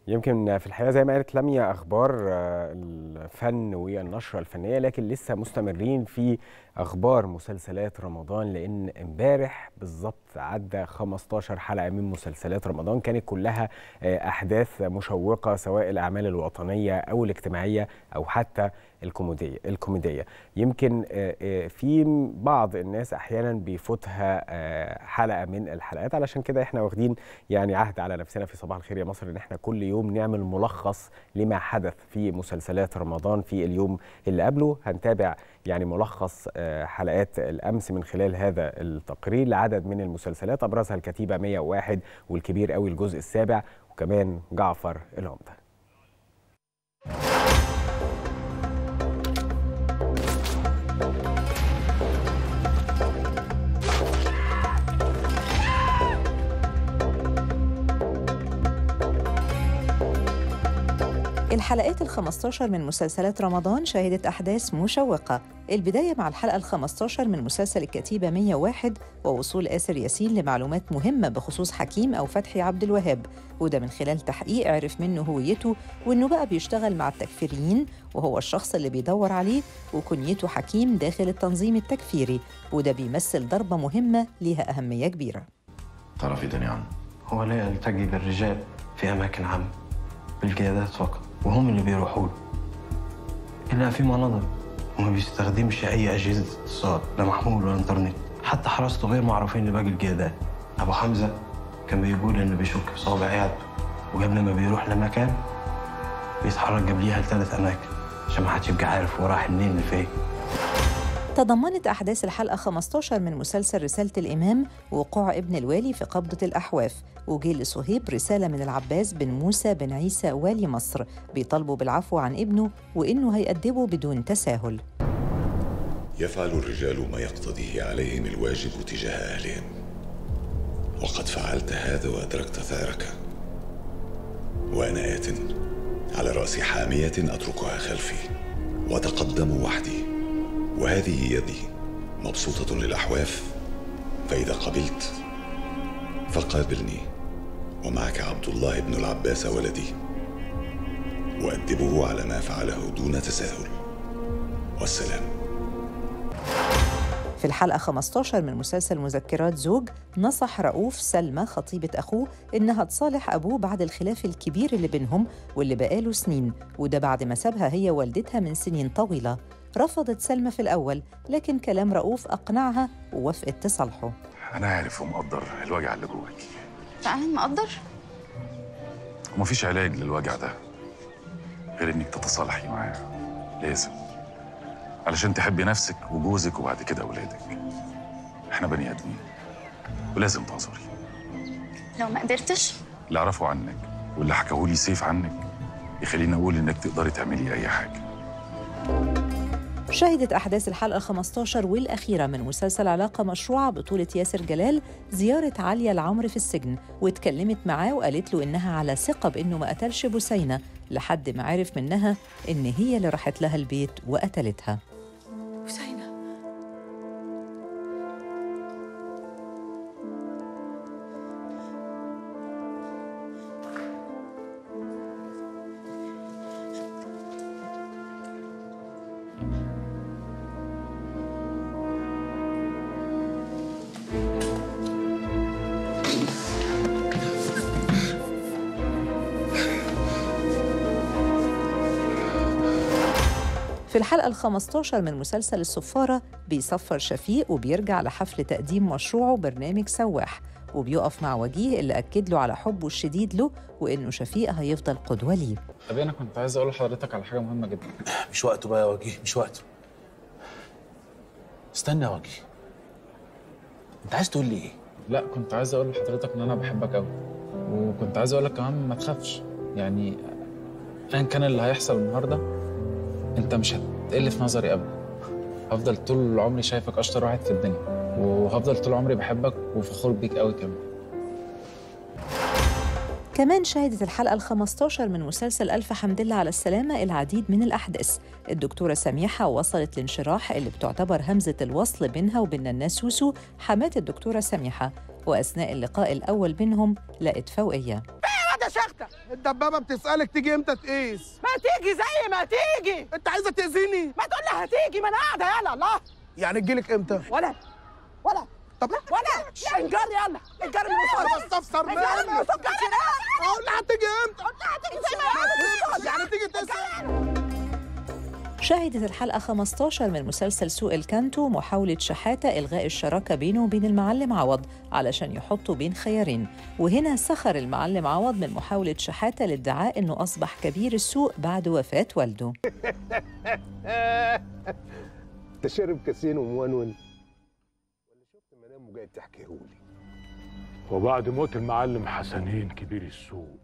يمكن في الحقيقه زي ما قالت لميا اخبار آه، الفن والنشره الفنيه لكن لسه مستمرين في اخبار مسلسلات رمضان لان امبارح بالظبط عدى 15 حلقه من مسلسلات رمضان كانت كلها آه، احداث مشوقه سواء الاعمال الوطنيه او الاجتماعيه او حتى الكوميديه الكوميديه يمكن آه، آه، في بعض الناس احيانا بيفوتها آه، حلقه من الحلقات علشان كده احنا واخدين يعني عهد على نفسنا في صباح الخير يا مصر ان احنا كل يوم نعمل ملخص لما حدث في مسلسلات رمضان في اليوم اللي قبله هنتابع يعني ملخص آه، حلقات الامس من خلال هذا التقرير لعدد من المسلسلات ابرزها الكتيبه 101 والكبير قوي الجزء السابع وكمان جعفر العمده الحلقات ال 15 من مسلسلات رمضان شهدت أحداث مشوقة البداية مع الحلقة ال 15 من مسلسل الكتيبة 101 ووصول آسر ياسين لمعلومات مهمة بخصوص حكيم أو فتحي عبد الوهاب وده من خلال تحقيق عرف منه هويته وإنه بقى بيشتغل مع التكفيريين وهو الشخص اللي بيدور عليه وكنيته حكيم داخل التنظيم التكفيري وده بيمثل ضربة مهمة ليها أهمية كبيرة تعرفي تاني عنه هو لا يلتقي بالرجال في أماكن عامة بالقيادات فقط وهم اللي بيروحوا له إلا فيما نظر وما بيستخدمش أي أجهزة اتصال لا محمول ولا إنترنت حتى حراسته غير معروفين لباقي القيادات أبو حمزة كان بيقول إنه بيشك في صوابع عيادته وقبل ما بيروح لمكان بيتحرك قبليها لثلاث أماكن عشان ما حدش يبقى عارف هو رايح منين لفين تضمنت أحداث الحلقة 15 من مسلسل رسالة الإمام وقوع ابن الوالي في قبضة الأحواف وجه لصهيب رسالة من العباس بن موسى بن عيسى والي مصر بيطالبوا بالعفو عن ابنه وإنه هيأدبه بدون تساهل يفعل الرجال ما يقتضيه عليهم الواجب تجاه اهلهم وقد فعلت هذا وادركت ثارك وانا ات على راس حاميه اتركها خلفي وتقدم وحدي وهذه يدي مبسوطه للاحواف فاذا قبلت فقابلني ومعك عبد الله بن العباس ولدي وادبه على ما فعله دون تساهل والسلام في الحلقة 15 من مسلسل مذكرات زوج نصح رؤوف سلمى خطيبة أخوه إنها تصالح أبوه بعد الخلاف الكبير اللي بينهم واللي بقاله سنين وده بعد ما سابها هي والدتها من سنين طويلة رفضت سلمى في الأول لكن كلام رؤوف أقنعها ووافقت تصالحه انا عارف ومقدر الوجع اللي جواكي فعلا مقدر ومفيش علاج للوجع ده غير انك تتصالحي معاه لازم علشان تحبي نفسك وجوزك وبعد كده اولادك احنا بني ادمين ولازم تعذري لو ما قدرتش اللي اعرفه عنك واللي حكاهولي سيف عنك يخليني اقول انك تقدري تعملي اي حاجه شهدت أحداث الحلقة 15 والأخيرة من مسلسل علاقة مشروعة بطولة ياسر جلال زيارة عالية العمر في السجن واتكلمت معاه وقالت له إنها على ثقة بإنه ما قتلش بسينة لحد ما عرف منها إن هي اللي راحت لها البيت وقتلتها حسينة في الحلقة ال 15 من مسلسل الصفارة بيصفر شفيق وبيرجع لحفل تقديم مشروعه برنامج سواح وبيقف مع وجيه اللي أكد له على حبه الشديد له وإنه شفيق هيفضل قدوة ليه طب انا كنت عايز اقول لحضرتك على حاجه مهمه جدا مش وقته بقى يا وجيه مش وقته استنى يا وجيه انت عايز تقول لي ايه لا كنت عايز اقول لحضرتك ان انا بحبك قوي وكنت عايز اقول لك كمان ما تخافش يعني ايا كان اللي هيحصل النهارده انت مش هتقل في نظري ابدا هفضل طول عمري شايفك اشطر واحد في الدنيا وهفضل طول عمري بحبك وفخور بيك قوي كمان كمان شهدت الحلقة ال 15 من مسلسل ألف حمد لله على السلامة العديد من الأحداث الدكتورة سميحة وصلت لانشراح اللي بتعتبر همزة الوصل بينها وبين الناس سوسو حماة الدكتورة سميحة وأثناء اللقاء الأول بينهم لقت فوقية هذا شختة الدبابه بتسالك تيجي امتى تقيس ما تيجي زي ما تيجي انت عايزه تاذيني ما تقول لها هتيجي ما انا قاعده يلا الله يعني تجيلك امتى ولا ولا طب ولا انجر يلا انجر من انا المصاري بستفسر انجر من منك المصاري اقول لها هتيجي امتى قلت لها هتيجي زي ما هي يعني تيجي تسال شهدت الحلقة 15 من مسلسل سوق الكانتو محاولة شحاتة إلغاء الشراكة بينه وبين المعلم عوض علشان يحطوا بين خيارين وهنا سخر المعلم عوض من محاولة شحاتة لادعاء أنه أصبح كبير السوق بعد وفاة والده انت شارب كاسين ومونون ولا شفت منام وجاي تحكيهولي وبعد موت المعلم حسنين كبير السوق